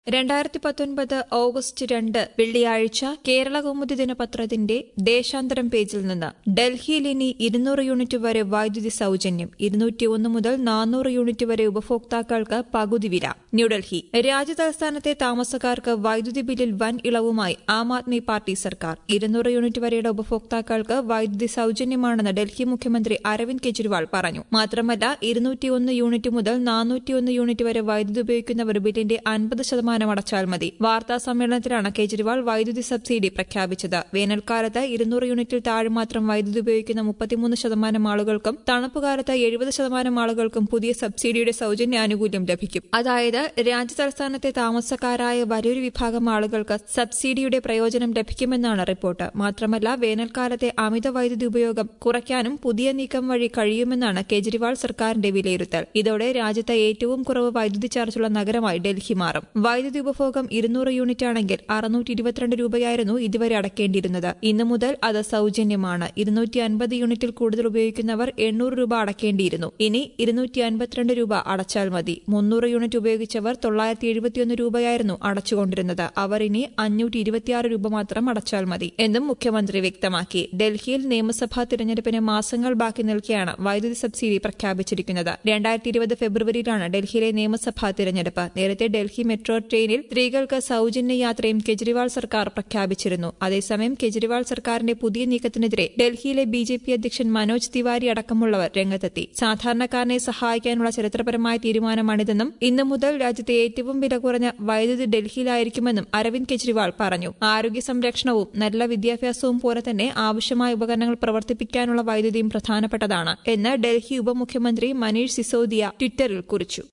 രണ്ടായിരത്തി പത്തൊൻപത് ഓഗസ്റ്റ് രണ്ട് വെള്ളിയാഴ്ച കേരള കൗമുദി ദിനപത്രത്തിന്റെ ദേശാന്തരം പേജിൽ നിന്ന് ഡൽഹിയിൽ ഇനി ഇരുന്നൂറ് യൂണിറ്റ് വരെ വൈദ്യുതി സൌജന്യം ഇരുന്നൂറ്റിയൊന്ന് മുതൽ നാനൂറ് യൂണിറ്റ് വരെ ഉപഭോക്താക്കൾക്ക് പകുതി വില ന്യൂഡൽഹി രാജ്യതലസ്ഥാനത്തെ താമസക്കാർക്ക് വൈദ്യുതി ബില്ലിൽ വൻ ഇളവുമായി ആം ആദ്മി പാർട്ടി സർക്കാർ ഇരുന്നൂറ് യൂണിറ്റ് വരെയുടെ ഉപഭോക്താക്കൾക്ക് വൈദ്യുതി സൌജന്യമാണെന്ന് ഡൽഹി മുഖ്യമന്ത്രി അരവിന്ദ് കെജ്രിവാൾ പറഞ്ഞു മാത്രമല്ല ഇരുന്നൂറ്റിയൊന്ന് യൂണിറ്റ് മുതൽ നാനൂറ്റിയൊന്ന് യൂണിറ്റ് വരെ വൈദ്യുതി ഉപയോഗിക്കുന്നവർ ബില്ലിന്റെ അൻപത് ശതമാനം അടച്ചാൽ മതി വാർത്താ സമ്മേളനത്തിലാണ് കേജ്രിവാൾ വൈദ്യുതി സബ്സിഡി പ്രഖ്യാപിച്ചത് വേനൽക്കാലത്ത് ഇരുന്നൂറ് യൂണിറ്റിൽ താഴെ മാത്രം വൈദ്യുതി ഉപയോഗിക്കുന്ന മുപ്പത്തിമൂന്ന് ശതമാനം ആളുകൾക്കും തണുപ്പുകാലത്ത് എഴുപത് ശതമാനം ആളുകൾക്കും പുതിയ സബ്സിഡിയുടെ സൌജന്യ ആനുകൂല്യം ലഭിക്കും അതായത് രാജ്യതലസ്ഥാനത്തെ താമസക്കാരായ വലിയൊരു വിഭാഗം ആളുകൾക്ക് സബ്സിഡിയുടെ പ്രയോജനം ലഭിക്കുമെന്നാണ് റിപ്പോർട്ട് മാത്രമല്ല വേനൽക്കാലത്തെ അമിത വൈദ്യുതി ഉപയോഗം കുറയ്ക്കാനും പുതിയ നീക്കം വഴി കഴിയുമെന്നാണ് കേജ്രിവാൾ സർക്കാരിന്റെ വിലയിരുത്തൽ ഇതോടെ രാജ്യത്തെ ഏറ്റവും കുറവ് വൈദ്യുതി ചാർജുള്ള നഗരമായി ഡൽഹി മാറും വൈദ്യുതി ഉപഭോഗം ഇരുന്നൂറ് യൂണിറ്റ് ആണെങ്കിൽ അറുന്നൂറ്റി ഇരുപത്തിരണ്ട് രൂപയായിരുന്നു ഇതുവരെ അടക്കേണ്ടിയിരുന്നത് ഇന്നു മുതൽ അത് സൌജന്യമാണ് ഇരുന്നൂറ്റി അൻപത് യൂണിറ്റിൽ കൂടുതൽ ഉപയോഗിക്കുന്നവർ എണ്ണൂറ് രൂപ അടക്കേണ്ടിയിരുന്നു ഇനി ഇരുന്നൂറ്റി അൻപത്തിരണ്ട് രൂപ അടച്ചാൽ മതി മുന്നൂറ് യൂണിറ്റ് ഉപയോഗിച്ചവർ തൊള്ളായിരത്തി എഴുപത്തിയൊന്ന് രൂപയായിരുന്നു അടച്ചുകൊണ്ടിരുന്നത് അവർ ഇനി അഞ്ഞൂറ്റി ഇരുപത്തിയാറ് രൂപ മാത്രം അടച്ചാൽ മതി എന്നും മുഖ്യമന്ത്രി വ്യക്തമാക്കി ഡൽഹിയിൽ നിയമസഭാ തിരഞ്ഞെടുപ്പിന് മാസങ്ങൾ ബാക്കി നിൽക്കെയാണ് വൈദ്യുതി സബ്സിഡി പ്രഖ്യാപിച്ചിരിക്കുന്നത് രണ്ടായിരത്തി ഇരുപത് ഫെബ്രുവരിയിലാണ് ഡൽഹിയിലെ നിയമസഭാ തിരഞ്ഞെടുപ്പ് നേരത്തെ ഡൽഹി മെട്രോ ട്രെയിനിൽ സ്ത്രീകൾക്ക് സൌജന്യ യാത്രയും കെജ്രിവാൾ സർക്കാർ പ്രഖ്യാപിച്ചിരുന്നു അതേസമയം കെജ്രിവാൾ സർക്കാരിന്റെ പുതിയ നീക്കത്തിനെതിരെ ഡൽഹിയിലെ ബി ജെ പി അധ്യക്ഷൻ മനോജ് തിവാരി അടക്കമുള്ളവർ രംഗത്തെത്തി സാധാരണക്കാരനെ സഹായിക്കാനുള്ള ചരിത്രപരമായ തീരുമാനമാണിതെന്നും ഇന്നു മുതൽ രാജ്യത്തെ ഏറ്റവും വില കുറഞ്ഞ വൈദ്യുതി ഡൽഹിയിലായിരിക്കുമെന്നും അരവിന്ദ് കെജ്രിവാൾ പറഞ്ഞു ആരോഗ്യ സംരക്ഷണവും നല്ല വിദ്യാഭ്യാസവും പോലെ തന്നെ ആവശ്യമായ ഉപകരണങ്ങൾ പ്രവർത്തിപ്പിക്കാനുള്ള വൈദ്യുതിയും പ്രധാനപ്പെട്ടതാണ് എന്ന് ഡൽഹി ഉപമുഖ്യമന്ത്രി മനീഷ് സിസോദിയ ട്വിറ്ററിൽ കുറിച്ചു